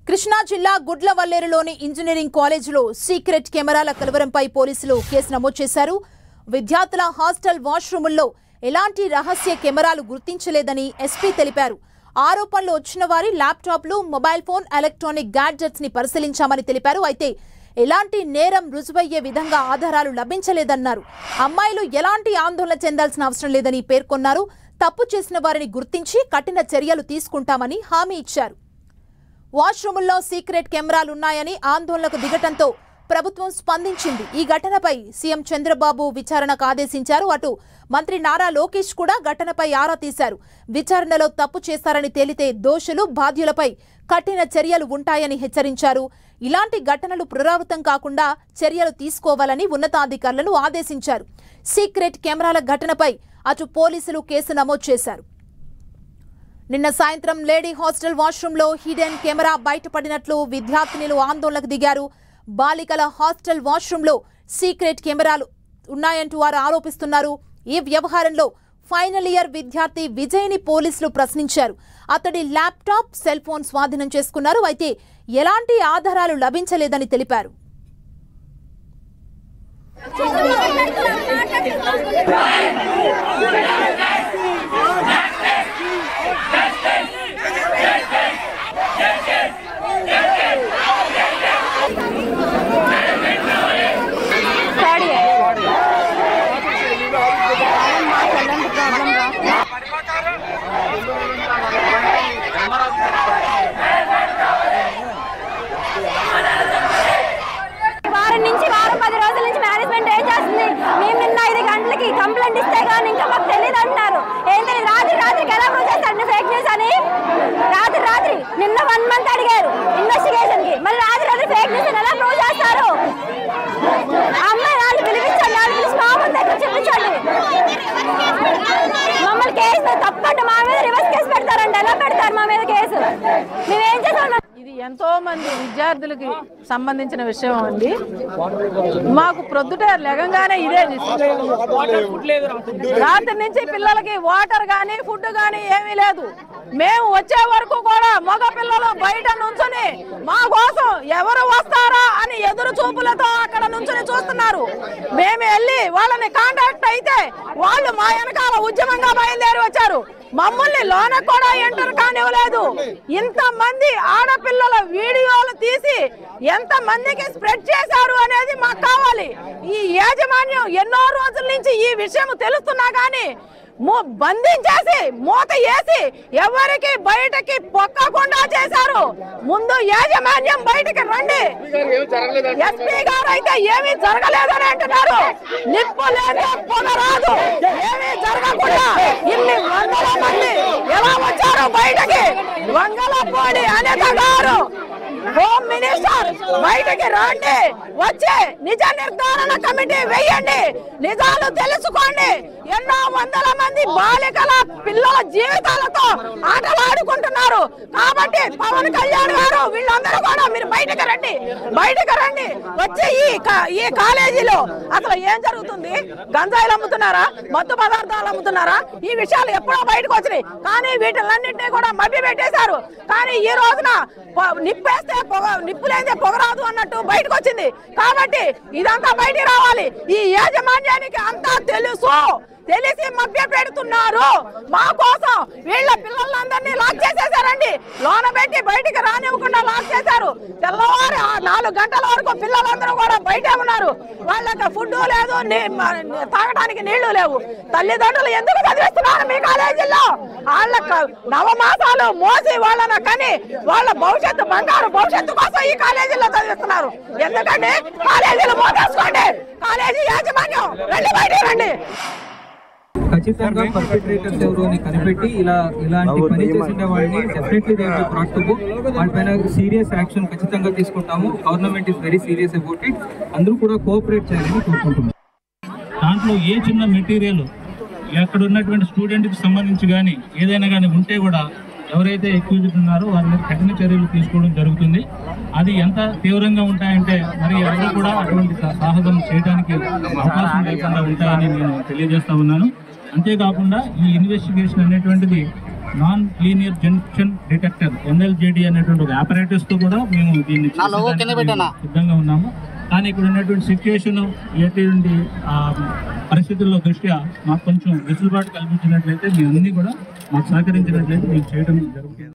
కృష్ణా జిల్లా గుడ్లవల్లేరులోని ఇంజనీరింగ్ కాలేజీలో సీక్రెట్ కెమెరాల కలవరంపై పోలీసులు కేసు నమోదు చేశారు విద్యార్థుల హాస్టల్ వాష్రూముల్లో ఎలాంటి రహస్య కెమెరాలు గుర్తించలేదని ఎస్పీ తెలిపారు ఆరోపణలు వచ్చిన వారి ల్యాప్టాప్లు మొబైల్ ఫోన్ ఎలక్ట్రానిక్ గ్యాడ్జెట్స్ ని పరిశీలించామని తెలిపారు అయితే ఎలాంటి నేరం రుజువయ్యే విధంగా ఆధారాలు లభించలేదన్నారు అమ్మాయిలు ఎలాంటి ఆందోళన చెందాల్సిన అవసరం లేదని పేర్కొన్నారు తప్పు చేసిన వారిని గుర్తించి కఠిన చర్యలు తీసుకుంటామని హామీ ఇచ్చారు వాష్రూముల్లో సీక్రెట్ కెమెరాలున్నాయని ఆందోళనకు దిగటంతో ప్రభుత్వం స్పందించింది ఈ ఘటనపై సీఎం చంద్రబాబు విచారణకు ఆదేశించారు అటు మంత్రి నారా లోకేష్ కూడా ఘటనపై ఆరా తీశారు విచారణలో తప్పు చేశారని తేలితే దోషులు బాధ్యులపై కఠిన చర్యలు ఉంటాయని హెచ్చరించారు ఇలాంటి ఘటనలు పునరావృతం కాకుండా చర్యలు తీసుకోవాలని ఉన్నతాధికారులను ఆదేశించారు సీక్రెట్ కెమెరాల ఘటనపై అటు పోలీసులు కేసు నమోదు చేశారు నిన్న సాయంత్రం లేడీ హాస్టల్ వాష్రూంలో హిడెన్ కెమెరా బయటపడినట్లు విద్యార్థినులు ఆందోళనకు దిగారు బాలికల హాస్టల్ వాష్రూంలో సీక్రెట్ కెమెరాలు ఉన్నాయంటూ వారు ఆరోపిస్తున్నారు ఈ వ్యవహారంలో ఫైనల్ ఇయర్ విద్యార్థి విజయ్ని పోలీసులు ప్రశ్నించారు అతడి ల్యాప్టాప్ సెల్ ఫోన్ స్వాధీనం చేసుకున్నారు అయితే ఎలాంటి ఆధారాలు లభించలేదని తెలిపారు వారం నుంచి వారం పది రోజుల నుంచి మేనేజ్మెంట్ ఏం చేస్తుంది మేము నిన్న ఐదు గంటలకి కంప్లైంట్ ఇస్తే కానీ ఇంకా మాకు తెలియదు అంటున్నారు ఏం తెలియదు రాత్రి రాత్రికి ఎలా ప్రూవ్ చేస్తారు ఫేక్ న్యూస్ అని రాత్రి రాత్రి నిన్న వన్ మంత్ అడిగారు ఇన్వెస్టిగేషన్ కి మళ్ళీ రాత్రి రాత్రి ఫేక్ న్యూస్ అని ఎలా ప్రూవ్ చేస్తారు ఆ అమ్మాయి వాళ్ళు పిలిపించండి వాళ్ళు పిలిచి మా ముందు దగ్గర చూపించండి మమ్మల్ని కేసు తప్పంటే మా మీద రివర్స్ కేసు పెడతారండి ఎలా పెడతారు మా మీద కేసు మేమేం చేసాం ఇది ఎంతో మంది విద్యార్థులకి సంబంధించిన విషయం అండి మాకు ప్రొద్దుట లెగంగానే ఇదే రాత్రి నుంచి పిల్లలకి వాటర్ కానీ ఫుడ్ కానీ ఏమీ లేదు మేము వచ్చే వరకు కూడా మగ పిల్లలు బయట నుంచుని మా కోసం ఎవరు వస్తారా అని ఎదురు చూపులతో అక్కడ నుంచుని చూస్తున్నారు మేము వెళ్ళి వాళ్ళని కాంటాక్ట్ అయితే వాళ్ళు మా వెనకాల ఉద్యమంగా బయలుదేరి వచ్చారు మమ్మల్ని లోన కూడా ఎంటర్ కానివ్వలేదు ఇంత మంది ఆడపిల్లల వీడియోలు తీసి ఎంత మందికి స్ప్రెడ్ చేశారు అనేది మాకు కావాలి ఈ యాజమాన్యం ఎన్నో రోజుల నుంచి ఈ విషయం తెలుస్తున్నా గానీ మూ- బంధించేసి మూత వేసి ఎవరికి బయటకి పొక్కకుండా చేశారు ముందు యాజమాన్యం బయటికి రండి ఎస్పీ గారు అయితే ఏమీ జరగలేదని అంటున్నారు నిప్పు లేదు పొగ రాదు ఏమీ జరగకుండా ఇన్ని వందల మంది ఎలా వచ్చారు బయటకి వంగలపూడి అనిత గారు హోమ్ మినిస్టర్ బయటకి రండి వచ్చి నిజ నిర్ధారణ కమిటీ వేయండి నిజాలు తెలుసుకోండి ఎన్నో వందల మంది బాలికల పిల్లల జీవితాలతో ఆటలాడుకుంటున్నారు కాబట్టి పవన్ కళ్యాణ్ గారు వీళ్ళందరూ కూడా మీరు బయటకు రండి బయటకు రండి వచ్చి ఈ కా- ఈ కాలేజీలో అసలు ఏం జరుగుతుంది గంజాయిలు అమ్ముతున్నారా మత్తు పదార్థాలు అమ్ముతున్నారా ఈ విషయాలు ఎప్పుడో బయటకు వచ్చినాయి కానీ వీటిలన్నింటినీ కూడా మభ్య పెట్టేశారు కానీ ఈ రోజున పొ- నిప్పేస్తే పొగ నిప్పు లేదే పొగరాదు అన్నట్టు బయటకు వచ్చింది కాబట్టి ఇదంతా బయటికి రావాలి ఈ యాజమాన్యానికి అంతా తెలుసు తెలిసి మభ్య పెడుతున్నారు మా కోసం వీళ్ళ పిల్లలందరినీ లాక్ చేసేసారండి లోన పెట్టి బయటికి రానివ్వకుండా లాక్ చేశారు తెల్లవారి ఆ నాలుగు గంటల వరకు పిల్లలందరూ కూడా బయటే ఉన్నారు వాళ్ళకి ఫుడ్ లేదు నీ- మ- తాగడానికి నీళ్లు లేవు తల్లిదండ్రులు ఎందుకు చదివిస్తున్నారు మీ కాలేజీలో వాళ్ళ క- నవమాసాలు మోసి వాళ్ళని కని వాళ్ళ భవిష్యత్తు బంగారు భవిష్యత్తు కోసం ఈ కాలేజీలో చదివిస్తున్నారు ఎందుకంటే కాలేజీలు మోసేసుకోండి కాలేజీ యాజమాన్యం రండి బయటికి రండి ఖచ్చితంగా పర్పెట్రేటర్స్ ఎవరు అని కనిపెట్టి ఇలా ఇలాంటి పని చేసిన వాళ్ళని డెఫినెట్లీ దే ప్రాక్టబుల్ వాళ్ళపైన సీరియస్ యాక్షన్ ఖచ్చితంగా తీసుకుంటాము government is very serious about it అందరూ కూడా కోఆపరేట్ చేయాలని కోరుకుంటున్నాం దాంట్లో ఏ చిన్న మెటీరియల్ ఎక్కడ ఉన్నటువంటి స్టూడెంట్కి సంబంధించి కానీ ఏదైనా కానీ ఉంటే కూడా ఎవరైతే ఎక్యూజ్డ్ ఉన్నారో వారి మీద కఠిన చర్యలు తీసుకోవడం జరుగుతుంది అది ఎంత తీవ్రంగా ఉంటాయంటే మరి ఎవరు కూడా అటువంటి సా- సాహసం చేయడానికి అవకాశం లేకుండా ఉంటాయని నేను తెలియజేస్తా ఉన్నాను అంతేకాకుండా ఈ ఇన్వెస్టిగేషన్ అనేటువంటిది non linear junction detector NLJD అనేటువంటి ఒక apparatus తో కూడా మేము దీన్ని చేసేదానికి మేము సిద్ధంగా ఉన్నాము కానీ ఇక్కడ ఉన్నటువంటి సిచ్యుయేషన్ ఎటువంటి ఆ, పరిస్థితుల్లో దృష్ట్యా మాకు కొంచెం వెసులుబాటు కల్పించినట్లయితే మేము అన్ని కూడా మాకు సహకరించినట్లయితే మేము చేయడం జరుగుతుంది